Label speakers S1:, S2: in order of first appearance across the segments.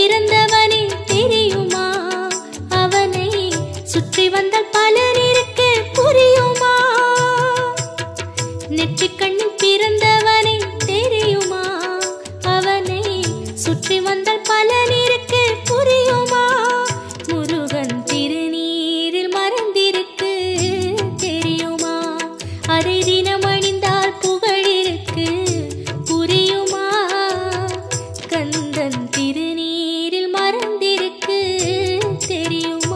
S1: பிறந்தவனே தெரியுமா அவனை சுற்றி வந்த பலர் இருக்கு புரியுமா நெற்றிக் கண்ணில் பிறந்தவனை தெரியுமா அவனை சுற்றி வந்த பலன் இருக்கு புரியுமா முருகன் திருநீரில் மறந்திருக்கு தெரியுமா அதை தினம் அணிந்தால் புகழ் இருக்கு புரியுமா கந்தன் திருநீரில் மறந்திருக்கு தெரியுமா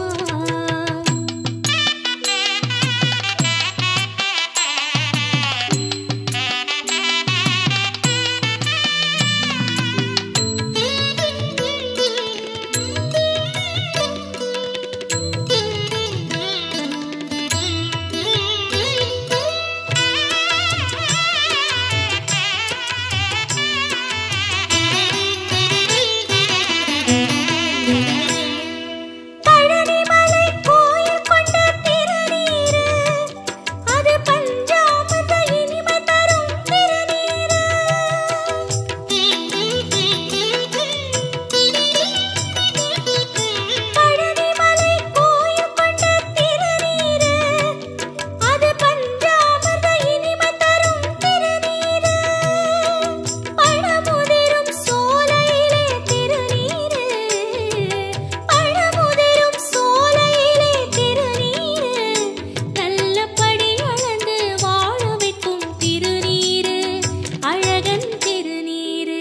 S1: பழனிமலை கோயில் கொண்ட திருநீரு அது பஞ்சாமிர்த இனிமை தரும் திருநீரு பழனிமலை கோயில் கொண்ட திருநீரு அது பஞ்சாமிர்த இனிமை தரும் திருநீரு பழமுதிரும் சோலையிலே திருநீரு பழமுதிரும் சோலையிலே திருநீரு நல்லபடி அளந்து வாழ வைக்கும் திருநீரு அழகன் திருநீரு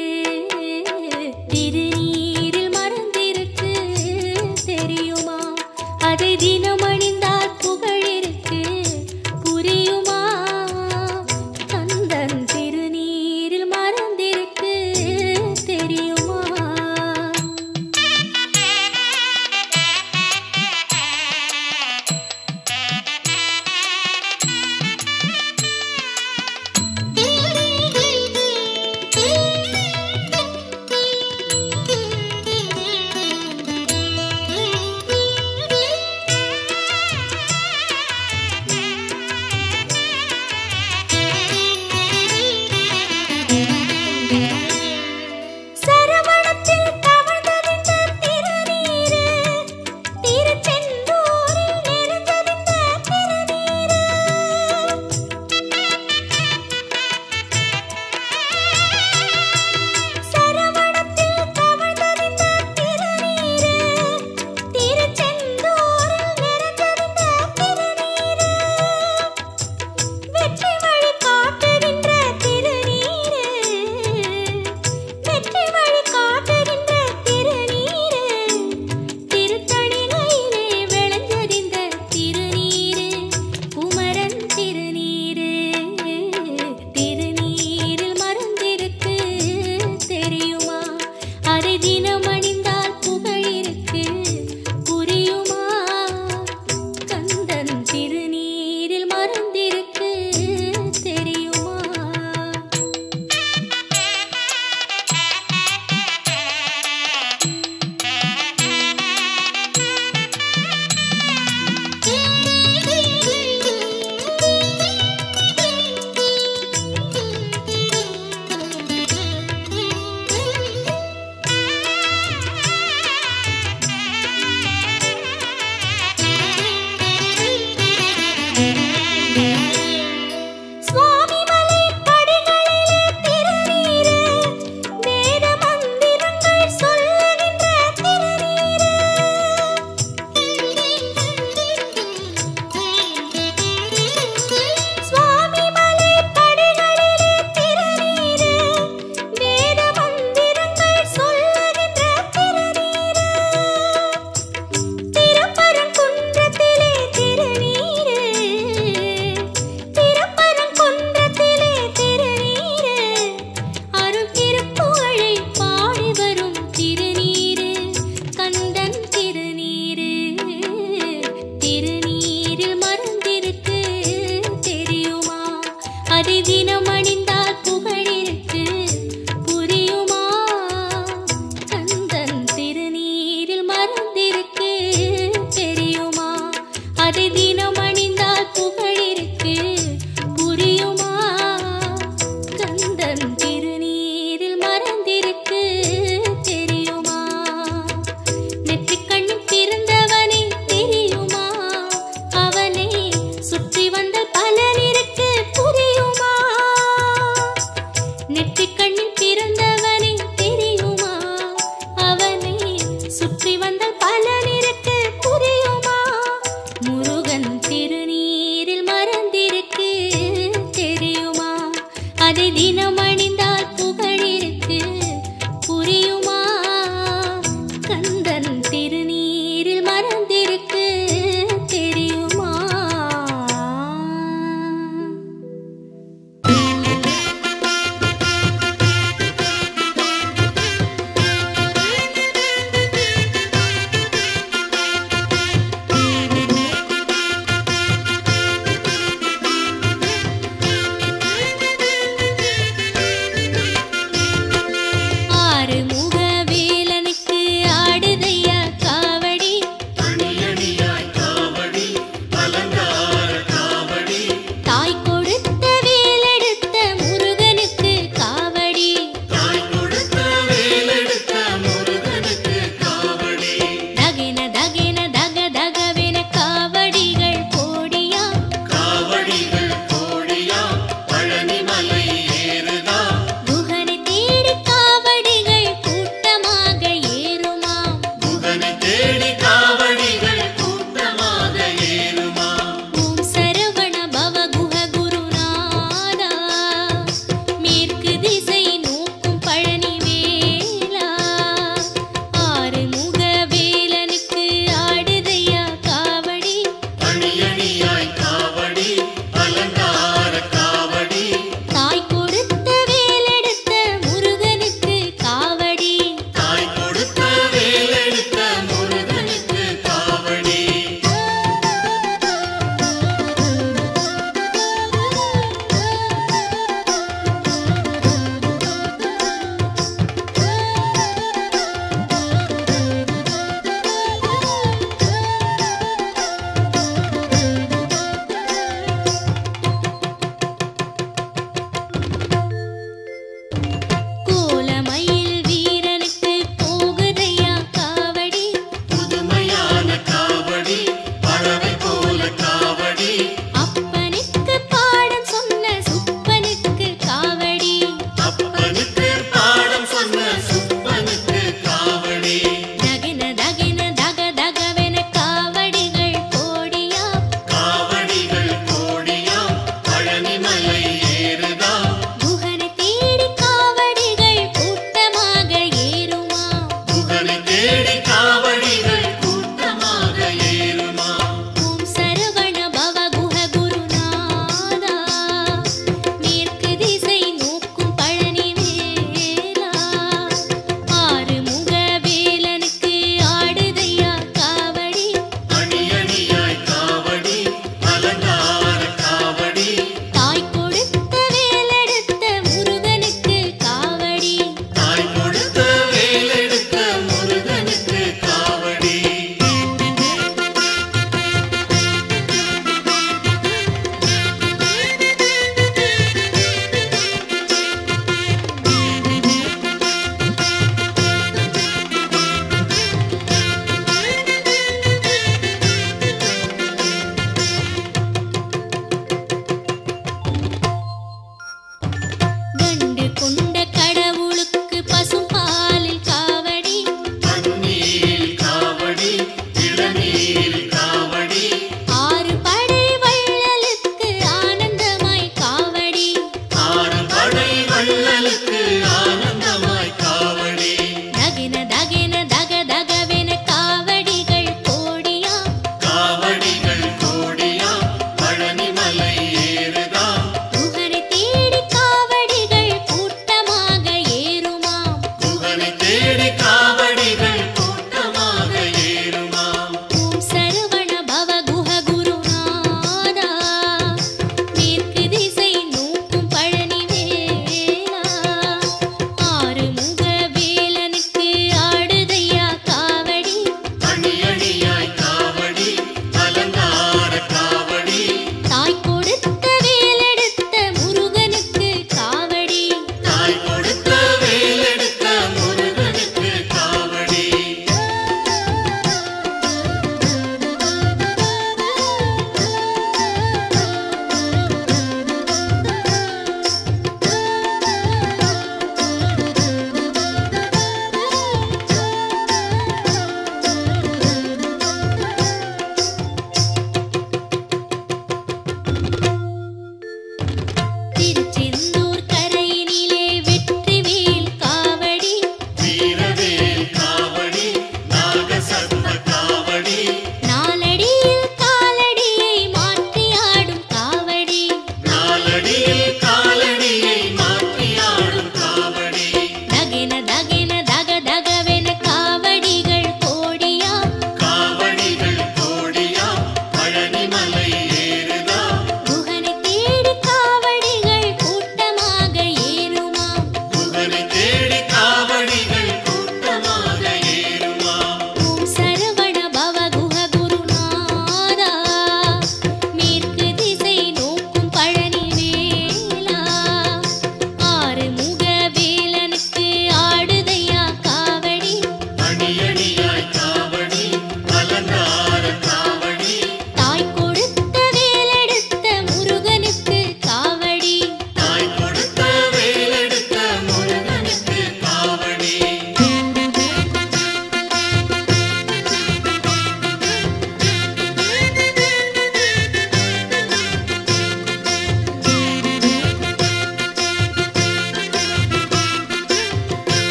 S1: திருநீரில் மறந்திருக்கு தெரியுமா அதை தினம் அணிந்தால் புகழ் இருக்கு புரியுமா கந்தன் திருநீரில் மறந்திருக்கு தெரியுமா சரவணத்தில் தவழ்ந்ததிந்த திருநீரு திருச்செந்தூரில் நிறைந்ததிந்த திருநீரு சரவணத்தில் தவழ்ந்ததிந்த திருநீரு திருச்செந்தூரில் நிறைந்ததிந்த திருநீரு வெற்றி வழி காட்டுகின்ற திருநீரு வெற்றி வழி காட்டுகின்ற திருநீரு திருத்தணிகையிலே விளைஞ்சறிந்த திருநீரு குமரன் திருநீரு திருநீரில் மறந்திருக்கு தெரியுமா அதை தினம் அணிந்தால் புகழ் இருக்கு புரியுமா கந்தன் திருநீரில் மறந்திருக்கு தெரியுமா சுவாமி மலை படிகளிலே திருநீரு வேத மந்திரங்கள் சொல்லுகின்ற திருநீரு சுவாமி மலை படிகளிலே திருநீரு வேத மந்திரங்கள் சொல்லுகின்ற திருநீரு திருப்பரங்குன்றத்திலே திருநீரு திருப்பரங்குன்றத்திலே திருநீரு அருள் திருப்புகழை பாடி வரும் திருநீரு கந்தன் திருநீரு திருநீரில் மறந்திருக்கு தெரியுமா அதை தினம் அணிந்தால் புகழ் இருக்கு புரியுமா கந்தன் திருநீரில் மறந்திருக்கு தெரியுமா அதை தினம் அணிந்தால் புகழ் இருக்கு புரியுமா கந்தன் திருநீரில் மறந்திருக்கு தெரியுமா அதை தினம் அணிந்தால் புகழிருக்கு புரியுமா கந்தன் திருநீரில் மறந்திருக்கு தெரியுமா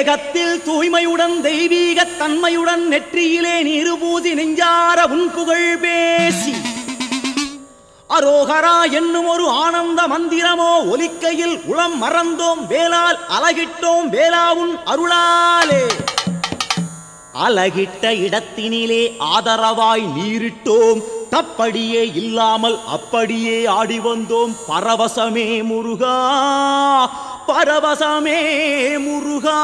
S2: தேகத்தில் தூய்மையுடன் தெய்வீக தன்மையுடன் நெற்றியிலே நீருபூதி நெஞ்சார உன் புகழ் பேசி அரோகரா என்னும் ஒரு ஆனந்த மந்திரமோ ஒலிக்கையில் உளம் மறந்தோம் வேளால் அலகிட்டோம் வேளாவுன் அருளாலே அலகிட்ட இடத்தினிலே ஆதரவாய் நீரிட்டோம் தப்படியே இல்லாமல் அப்படியே ஆடி வந்தோம் பரவசமே முருகா பரவசமே முருகா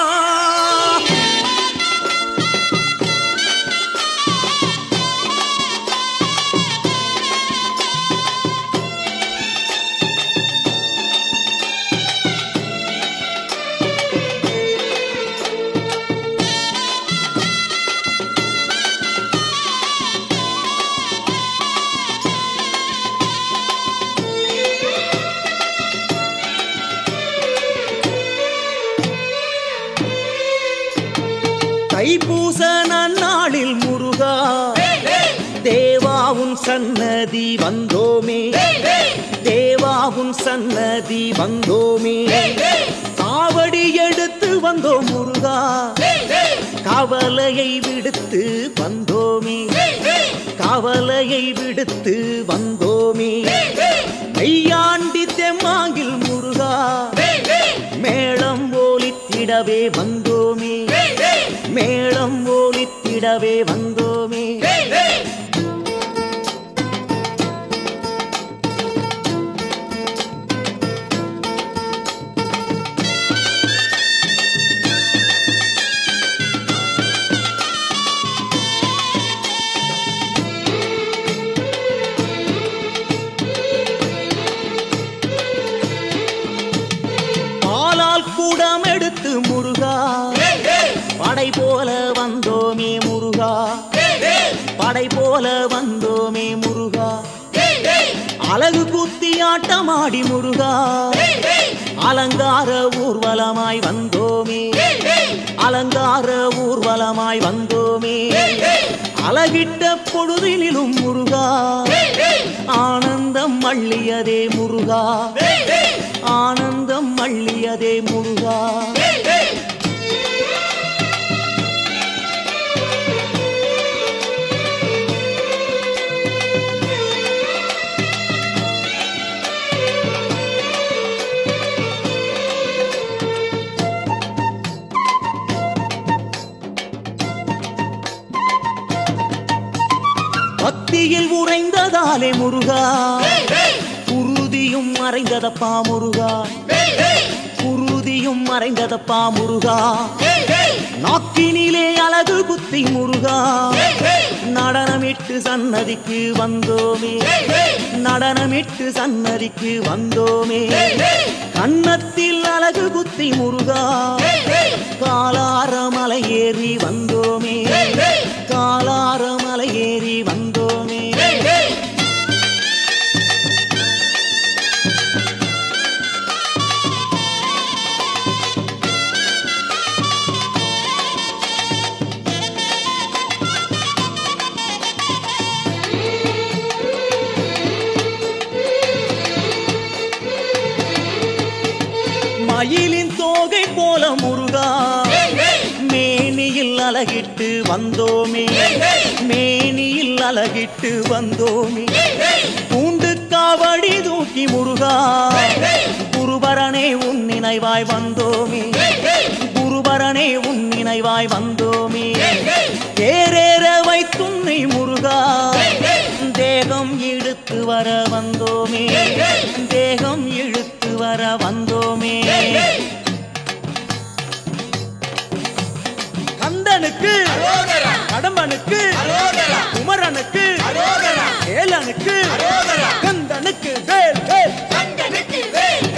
S2: தைப்பூச நன்னாளில் முருகா தேவாவும் சன்னதி வந்தோமே தேவாவும் சன்னதி வந்தோமே காவடி எடுத்து வந்தோம் முருகா கவலையை விடுத்து வந்தோமே கவலையை விடுத்து வந்தோமே மெய்யாண்டி தெம்மாங்கில் முருகா மேளம் ஓலித்திடவே வந்தோமே மேளம் ஓலித்திடவே வந்தோமே பாலால் கூடம் எடுத்து முருகா படை போல வந்தோமே முருகா படை போல வந்தோமே முருகா அழகு குத்தி ஆட்டமாடி முருகா அலங்கார ஊர்வலமாய் வந்தோமே அலங்கார ஊர்வலமாய் வந்தோமே அழகிட்ட பொழுதினிலும் முருகா ஆனந்தம் அள்ளியதே முருகா ஆனந்தம் அள்ளியதே முருகா பக்தியில் உறைந்ததாலே முருகா குருதியும் மறைந்ததப்பா முருகா குருதியும் மறைந்ததப்பா முருகா நாக்கினிலே அழகு குத்தி முருகா நடனமிட்டு சன்னதிக்கு வந்தோமே நடனமிட்டு சன்னதிக்கு வந்தோமே கன்னத்தில் அழகு குத்தி முருகா காலார மலை ஏறி வந்தோமே காலார மலை ஏறி வந்தோமே மயிலின் தோகை போல முருகா மேனியில் அழகிட்டு வந்தோமே மேனியில் அழகிட்டு வந்தோமே பூண்டு காவடி தூக்கி முருகா குருபரனே உன் நினைவாய் வந்தோமே குருபரனே உன் நினைவாய் வந்தோமே தேரேற வைத்துன்னை முருகா தேகம் இழுத்து வர வந்தோமே தேகம் இழுத்து வர வந்தோமே கந்தனுக்கு கடம்பனுக்கு குமரனுக்கு ஏலனுக்கு கந்தனுக்கு வேல் வேல்